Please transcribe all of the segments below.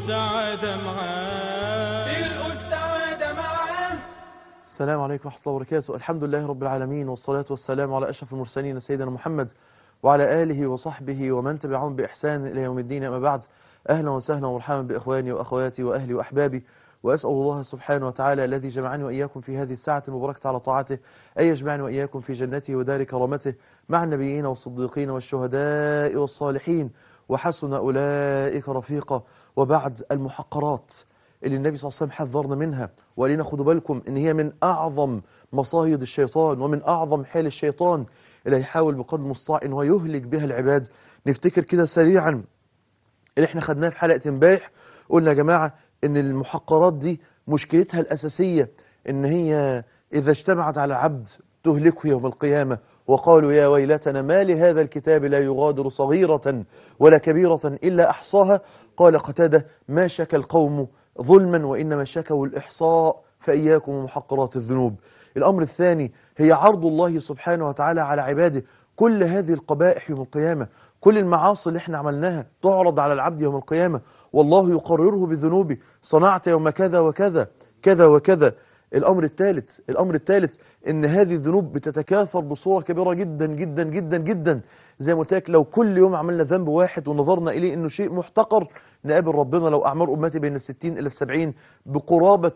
السعادة معاه تلقوا السعادة معاه السلام عليكم ورحمة الله وبركاته الحمد لله رب العالمين والصلاة والسلام على أشرف المرسلين سيدنا محمد وعلى آله وصحبه ومن تبعهم بإحسان إلى يوم الدين أما بعد أهلا وسهلا ومرحبا بإخواني وأخواتي وأهلي وأحبابي وأسأل الله سبحانه وتعالى الذي جمعني وإياكم في هذه الساعة المباركة على طاعته أن يجمعني وإياكم في جنته ودار كرامته مع النبيين والصديقين والشهداء والصالحين وحسن أولئك رفيقا وبعد المحقرات اللي النبي صلى الله عليه وسلم حذرنا منها وقال لنا خدوا بالكم ان هي من اعظم مصايد الشيطان ومن اعظم حيل الشيطان اللي هيحاول بقدر المستطاع ان هو يهلك بها العباد نفتكر كده سريعا اللي احنا خدناه في حلقه امبارح قلنا يا جماعه ان المحقرات دي مشكلتها الاساسيه ان هي اذا اجتمعت على عبد تهلكه يوم القيامه وقالوا يا ويلتنا ما لهذا الكتاب لا يغادر صغيرة ولا كبيرة إلا أحصاها قال قتادة ما شكى القوم ظلما وإنما شكوا الإحصاء فإياكم ومحقرات الذنوب الأمر الثاني هي عرض الله سبحانه وتعالى على عباده كل هذه القبائح يوم القيامة كل المعاصي اللي احنا عملناها تعرض على العبد يوم القيامة والله يقرره بذنوبه صنعت يوم كذا وكذا كذا وكذا الأمر الثالث الأمر الثالث إن هذه الذنوب بتتكاثر بصورة كبيرة جدا جدا جدا جدا زي ما قلت لك لو كل يوم عملنا ذنب واحد ونظرنا إليه إنه شيء محتقر نقابل ربنا لو أعمار أمتي بين الستين إلى السبعين بقرابة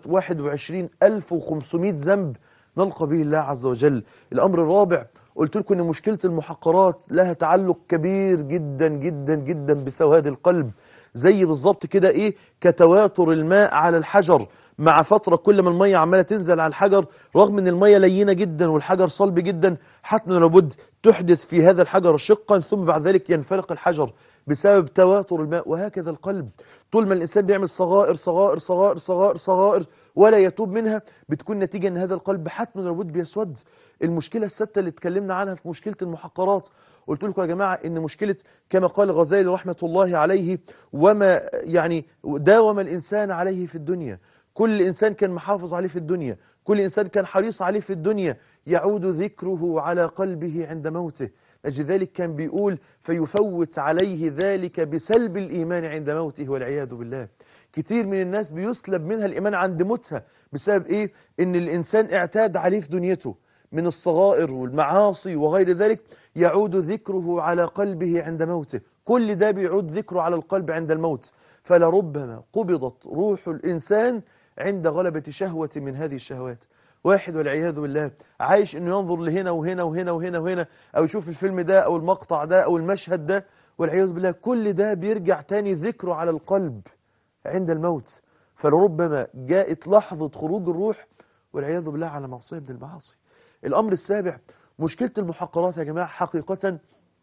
21500 ذنب نلقى به الله عز وجل الأمر الرابع قلت لكم إن مشكلة المحقرات لها تعلق كبير جدا جدا جدا بسواد القلب زي بالظبط كده إيه كتواتر الماء على الحجر مع فترة كل ما المية عمالة تنزل على الحجر رغم ان المية لينة جدا والحجر صلب جدا حتى لابد تحدث في هذا الحجر شقا ثم بعد ذلك ينفلق الحجر بسبب تواتر الماء وهكذا القلب طول ما الإنسان بيعمل صغائر صغائر صغائر صغائر صغائر ولا يتوب منها بتكون نتيجة ان هذا القلب حتما لابد بيسود المشكلة الستة اللي اتكلمنا عنها في مشكلة المحقرات قلت لكم يا جماعة ان مشكلة كما قال غزالي رحمة الله عليه وما يعني داوم الإنسان عليه في الدنيا كل إنسان كان محافظ عليه في الدنيا كل إنسان كان حريص عليه في الدنيا يعود ذكره على قلبه عند موته أجل ذلك كان بيقول فيفوت عليه ذلك بسلب الإيمان عند موته والعياذ بالله كتير من الناس بيسلب منها الإيمان عند موتها بسبب إيه؟ إن الإنسان اعتاد عليه في دنيته من الصغائر والمعاصي وغير ذلك يعود ذكره على قلبه عند موته كل ده بيعود ذكره على القلب عند الموت فلربما قبضت روح الإنسان عند غلبة شهوة من هذه الشهوات واحد والعياذ بالله عايش انه ينظر لهنا وهنا وهنا وهنا وهنا او يشوف الفيلم ده او المقطع ده او المشهد ده والعياذ بالله كل ده بيرجع تاني ذكره على القلب عند الموت فلربما جاءت لحظة خروج الروح والعياذ بالله على معصية من المعاصي الامر السابع مشكلة المحقرات يا جماعة حقيقة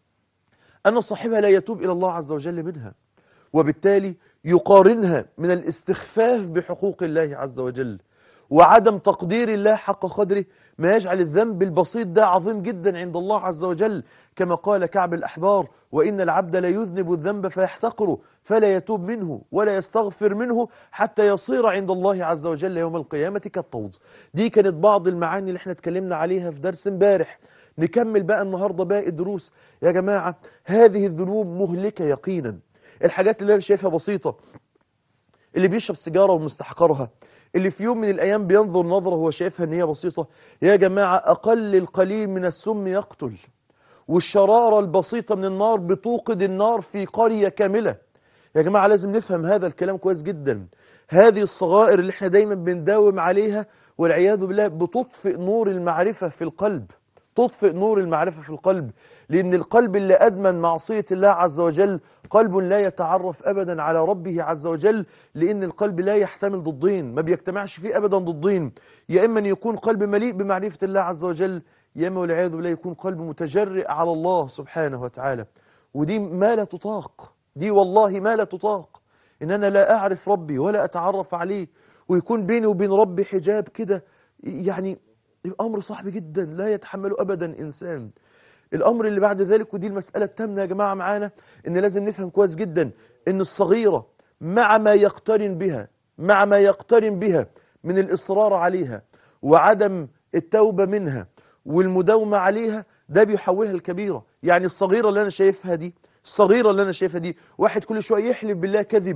أن صاحبها لا يتوب إلى الله عز وجل منها وبالتالي يقارنها من الاستخفاف بحقوق الله عز وجل وعدم تقدير الله حق قدره ما يجعل الذنب البسيط ده عظيم جدا عند الله عز وجل كما قال كعب الأحبار وإن العبد لا يذنب الذنب فيحتقره فلا يتوب منه ولا يستغفر منه حتى يصير عند الله عز وجل يوم القيامة كالطود دي كانت بعض المعاني اللي احنا اتكلمنا عليها في درس امبارح نكمل بقى النهاردة باقي الدروس يا جماعة هذه الذنوب مهلكة يقينا الحاجات اللي انا شايفها بسيطة اللي بيشرب سيجارة ومستحقرها اللي في يوم من الأيام بينظر نظرة هو شايفها ان هي بسيطة يا جماعة أقل القليل من السم يقتل والشرارة البسيطة من النار بتوقد النار في قرية كاملة يا جماعة لازم نفهم هذا الكلام كويس جدا هذه الصغائر اللي احنا دايما بنداوم عليها والعياذ بالله بتطفئ نور المعرفة في القلب تطفئ نور المعرفة في القلب لأن القلب اللي أدمن معصية الله عز وجل قلب لا يتعرف أبدا على ربه عز وجل لأن القلب لا يحتمل ضدين ما بيجتمعش فيه أبدا ضدين يا إما أن يكون قلب مليء بمعرفة الله عز وجل يا إما والعياذ بالله يكون قلب متجرئ على الله سبحانه وتعالى ودي ما لا تطاق دي والله ما لا تطاق إن أنا لا أعرف ربي ولا أتعرف عليه ويكون بيني وبين ربي حجاب كده يعني الأمر صعب جدا لا يتحمله أبدا إنسان الأمر اللي بعد ذلك ودي المسألة التامنة يا جماعة معانا إن لازم نفهم كويس جدا إن الصغيرة مع ما يقترن بها مع ما يقترن بها من الإصرار عليها وعدم التوبة منها والمداومة عليها ده بيحولها الكبيرة يعني الصغيرة اللي أنا شايفها دي الصغيرة اللي أنا شايفها دي واحد كل شوية يحلف بالله كذبا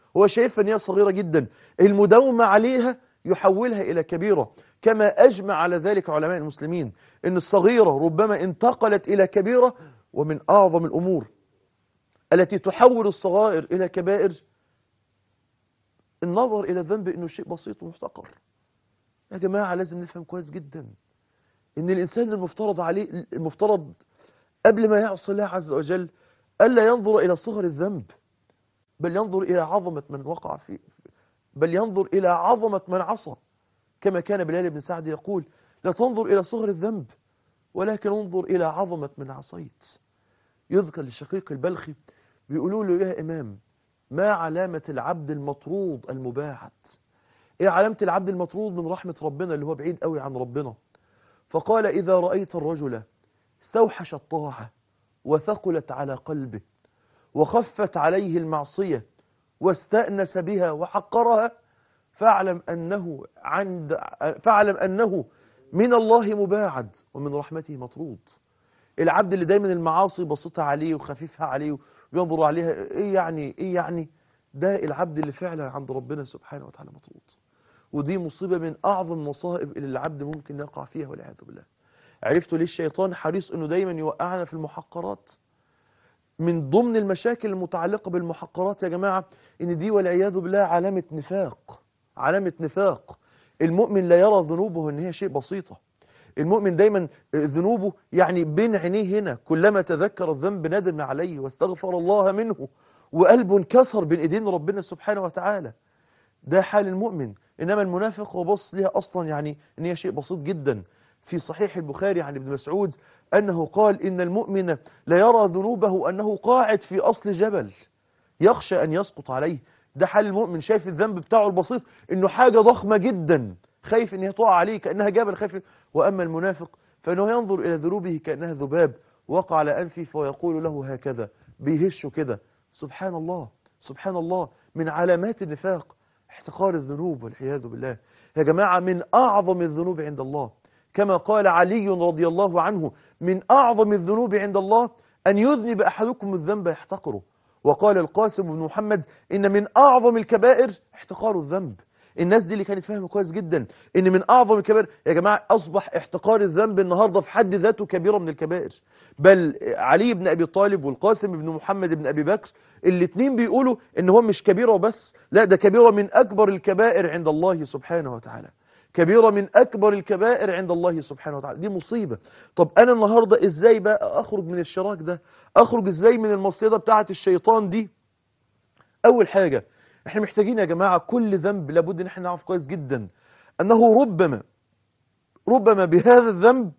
هو شايفها ان هي صغيرة جدا المداومة عليها يحولها إلى كبيرة كما أجمع على ذلك علماء المسلمين ان الصغيرة ربما انتقلت إلى كبيرة ومن أعظم الأمور التي تحول الصغائر إلى كبائر النظر إلى الذنب إنه شيء بسيط ومحتقر يا جماعة لازم نفهم كويس جدا إن الإنسان المفترض عليه المفترض قبل ما يعصي الله عز وجل ألا ينظر إلى صغر الذنب بل ينظر إلى عظمة من وقع فيه بل ينظر إلى عظمة من عصى كما كان بلال بن سعد يقول لا تنظر إلى صغر الذنب ولكن انظر إلى عظمة من عصيت يذكر لشقيق البلخي بيقولوا له يا إمام ما علامة العبد المطرود المباعد ايه علامة العبد المطرود من رحمة ربنا اللي هو بعيد قوي عن ربنا فقال إذا رأيت الرجل استوحش الطاعة وثقلت على قلبه وخفت عليه المعصية واستأنس بها وحقرها فاعلم أنه عند فاعلم أنه من الله مباعد ومن رحمته مطرود العبد اللي دايما المعاصي بسيطة عليه وخفيفها عليه وينظر عليها ايه يعني ايه يعني ده العبد اللي فعلا عند ربنا سبحانه وتعالى مطرود ودي مصيبة من أعظم المصائب اللي العبد ممكن يقع فيها والعياذ بالله عرفتوا ليه الشيطان حريص انه دايما يوقعنا في المحقرات من ضمن المشاكل المتعلقة بالمحقرات يا جماعة ان دي والعياذ بالله علامة نفاق علامة نفاق المؤمن لا يرى ذنوبه ان هي شيء بسيطة المؤمن دايما ذنوبه يعني بين عينيه هنا كلما تذكر الذنب ندم عليه واستغفر الله منه وقلبه انكسر بين ايدين ربنا سبحانه وتعالى ده حال المؤمن انما المنافق هو بص ليها اصلا يعني ان هي شيء بسيط جدا في صحيح البخاري عن ابن مسعود انه قال ان المؤمن لا يرى ذنوبه انه قاعد في اصل جبل يخشى ان يسقط عليه ده حال المؤمن شايف الذنب بتاعه البسيط انه حاجة ضخمة جدا خايف ان هي تقع عليه كانها جبل خايف واما المنافق فانه ينظر الى ذنوبه كانها ذباب وقع على انفه فيقول له هكذا بيهشه كده سبحان الله سبحان الله من علامات النفاق احتقار الذنوب والعياذ بالله يا جماعة من أعظم الذنوب عند الله كما قال علي رضي الله عنه من أعظم الذنوب عند الله أن يذنب أحدكم الذنب يحتقره وقال القاسم بن محمد إن من أعظم الكبائر احتقار الذنب الناس دي اللي كانت فاهمه كويس جدا ان من اعظم الكبائر يا جماعه اصبح احتقار الذنب النهارده في حد ذاته كبيره من الكبائر بل علي بن ابي طالب والقاسم بن محمد بن ابي بكر الاثنين بيقولوا ان هو مش كبيره وبس لا ده كبيره من اكبر الكبائر عند الله سبحانه وتعالى كبيرة من أكبر الكبائر عند الله سبحانه وتعالى دي مصيبة طب أنا النهاردة إزاي بقى أخرج من الشراك ده أخرج إزاي من المصيدة بتاعة الشيطان دي أول حاجة احنا محتاجين يا جماعة كل ذنب لابد ان احنا نعرف كويس جدا انه ربما ربما بهذا الذنب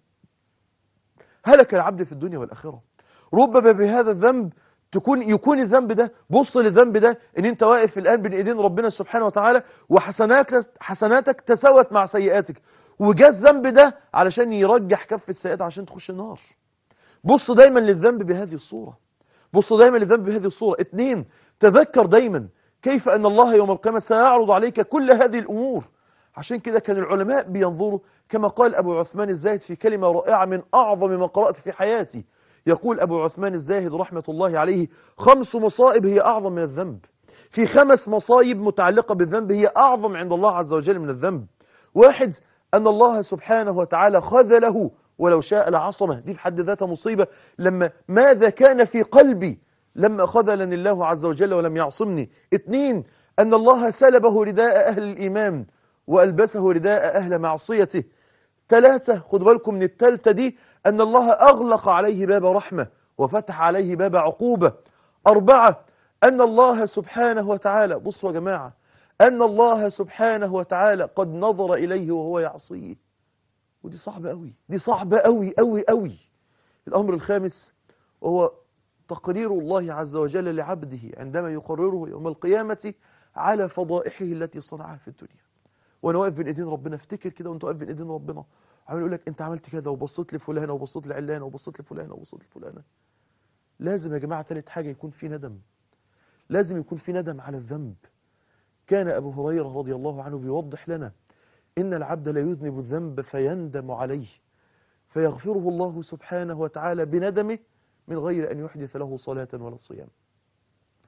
هلك العبد في الدنيا والآخرة ربما بهذا الذنب تكون يكون الذنب ده بص للذنب ده ان انت واقف الان بين ايدين ربنا سبحانه وتعالى وحسناتك حسناتك تساوت مع سيئاتك وجاء الذنب ده علشان يرجح كفة السيئات عشان تخش النار بص دايما للذنب بهذه الصورة بص دايما للذنب بهذه الصورة اتنين تذكر دايما كيف أن الله يوم القيامة سيعرض عليك كل هذه الأمور عشان كده كان العلماء بينظروا كما قال أبو عثمان الزاهد في كلمة رائعة من أعظم ما قرأت في حياتي يقول أبو عثمان الزاهد رحمة الله عليه خمس مصائب هي أعظم من الذنب في خمس مصايب متعلقة بالذنب هي أعظم عند الله عز وجل من الذنب واحد أن الله سبحانه وتعالى خذله ولو شاء لعصمه دي في حد ذاتها مصيبة لما ماذا كان في قلبي لما خذلني الله عز وجل ولم يعصمني اثنين أن الله سلبه رداء أهل الإيمان وألبسه رداء أهل معصيته ثلاثة خد بالكم من الثالثة دي أن الله أغلق عليه باب رحمة وفتح عليه باب عقوبة أربعة أن الله سبحانه وتعالى بصوا يا جماعة أن الله سبحانه وتعالى قد نظر إليه وهو يعصيه ودي صعبة قوي دي صعبة قوي قوي قوي الأمر الخامس وهو تقرير الله عز وجل لعبده عندما يقرره يوم القيامة على فضائحه التي صنعها في الدنيا وانا واقف بين ايدين ربنا افتكر كده وانت واقف بين ايدين ربنا عمال يقول لك انت عملت كده وبصيت لفلانه وبصيت لعلانه وبصيت لفلانه وبصيت لفلانه لازم يا جماعه ثالث حاجه يكون في ندم لازم يكون في ندم على الذنب كان ابو هريره رضي الله عنه بيوضح لنا ان العبد لا يذنب الذنب فيندم عليه فيغفره الله سبحانه وتعالى بندمه من غير أن يحدث له صلاة ولا صيام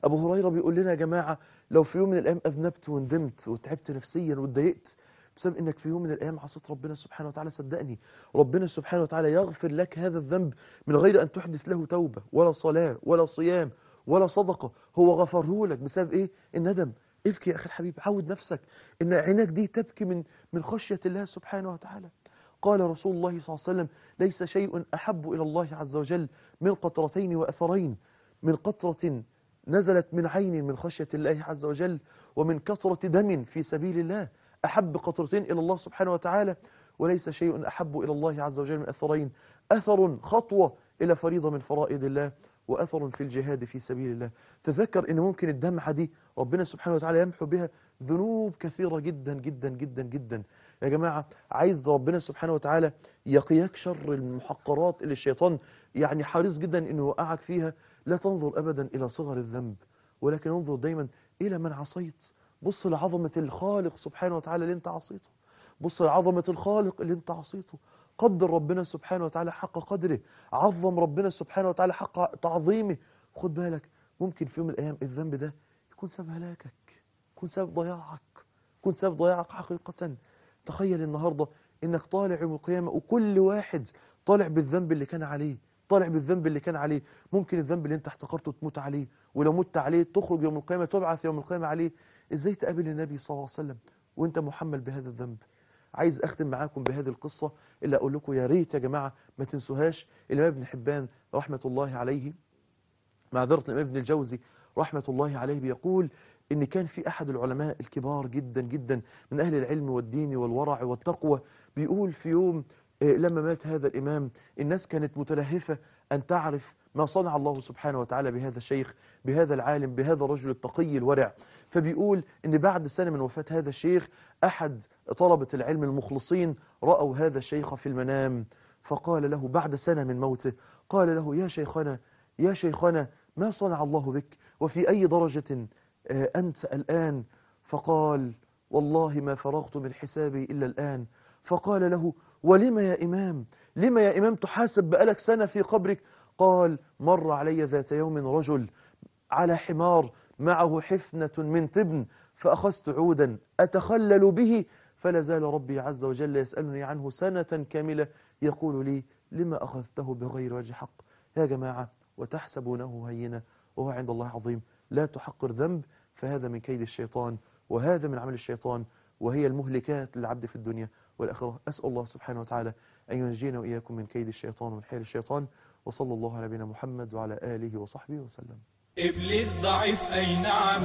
أبو هريرة بيقول لنا يا جماعة لو في يوم من الأيام أذنبت وندمت وتعبت نفسيا واتضايقت بسبب انك في يوم من الايام عصيت ربنا سبحانه وتعالى صدقني ربنا سبحانه وتعالى يغفر لك هذا الذنب من غير ان تحدث له توبه ولا صلاه ولا صيام ولا صدقه هو غفره لك بسبب ايه الندم ابكي يا اخي الحبيب عود نفسك ان عينك دي تبكي من من خشيه الله سبحانه وتعالى قال رسول الله صلى الله عليه وسلم ليس شيء احب الى الله عز وجل من قطرتين واثرين من قطره نزلت من عين من خشيه الله عز وجل ومن كثره دم في سبيل الله أحب قطرتين إلى الله سبحانه وتعالى وليس شيء أحب إلى الله عز وجل من أثرين أثر خطوة إلى فريضة من فرائض الله وأثر في الجهاد في سبيل الله تذكر أن ممكن الدمعة دي ربنا سبحانه وتعالى يمحو بها ذنوب كثيرة جدا جدا جدا جدا يا جماعة عايز ربنا سبحانه وتعالى يقيك شر المحقرات اللي الشيطان يعني حريص جدا أنه يوقعك فيها لا تنظر أبدا إلى صغر الذنب ولكن انظر دايما إلى من عصيت بص لعظمة الخالق سبحانه وتعالى اللي انت عصيته بص لعظمة الخالق اللي انت عصيته قدر ربنا سبحانه وتعالى حق قدره عظم ربنا سبحانه وتعالى حق تعظيمه خد بالك ممكن في يوم من الأيام الذنب ده يكون سبب هلاكك يكون سبب ضياعك يكون سبب ضياعك حقيقة تخيل النهاردة انك طالع يوم القيامة وكل واحد طالع بالذنب اللي كان عليه طالع بالذنب اللي كان عليه ممكن الذنب اللي انت احتقرته تموت عليه ولو مت عليه تخرج يوم القيامة تبعث يوم القيامة عليه ازاي تقابل النبي صلى الله عليه وسلم وانت محمل بهذا الذنب عايز اختم معاكم بهذه القصة اللي اقول لكم يا ريت يا جماعة ما تنسوهاش الامام ابن حبان رحمة الله عليه معذرة الامام ابن الجوزي رحمة الله عليه بيقول ان كان في احد العلماء الكبار جدا جدا من اهل العلم والدين والورع والتقوى بيقول في يوم لما مات هذا الامام الناس كانت متلهفة ان تعرف ما صنع الله سبحانه وتعالى بهذا الشيخ بهذا العالم بهذا الرجل التقي الورع فبيقول ان بعد سنة من وفاة هذا الشيخ احد طلبة العلم المخلصين رأوا هذا الشيخ في المنام فقال له بعد سنة من موته قال له يا شيخنا يا شيخنا ما صنع الله بك وفي أي درجة أنت الآن فقال والله ما فرغت من حسابي إلا الآن فقال له ولم يا إمام لما يا إمام تحاسب بقالك سنة في قبرك قال مر علي ذات يوم رجل على حمار معه حفنة من تبن فأخذت عودا أتخلل به فلا زال ربي عز وجل يسألني عنه سنة كاملة يقول لي لما أخذته بغير وجه حق يا جماعة وتحسبونه هينا وهو عند الله عظيم لا تحقر ذنب فهذا من كيد الشيطان وهذا من عمل الشيطان وهي المهلكات للعبد في الدنيا والآخرة أسأل الله سبحانه وتعالى أن ينجينا وإياكم من كيد الشيطان ومن حيل الشيطان وصلى الله على نبينا محمد وعلى آله وصحبه وسلم إبليس ضعيف أي نعم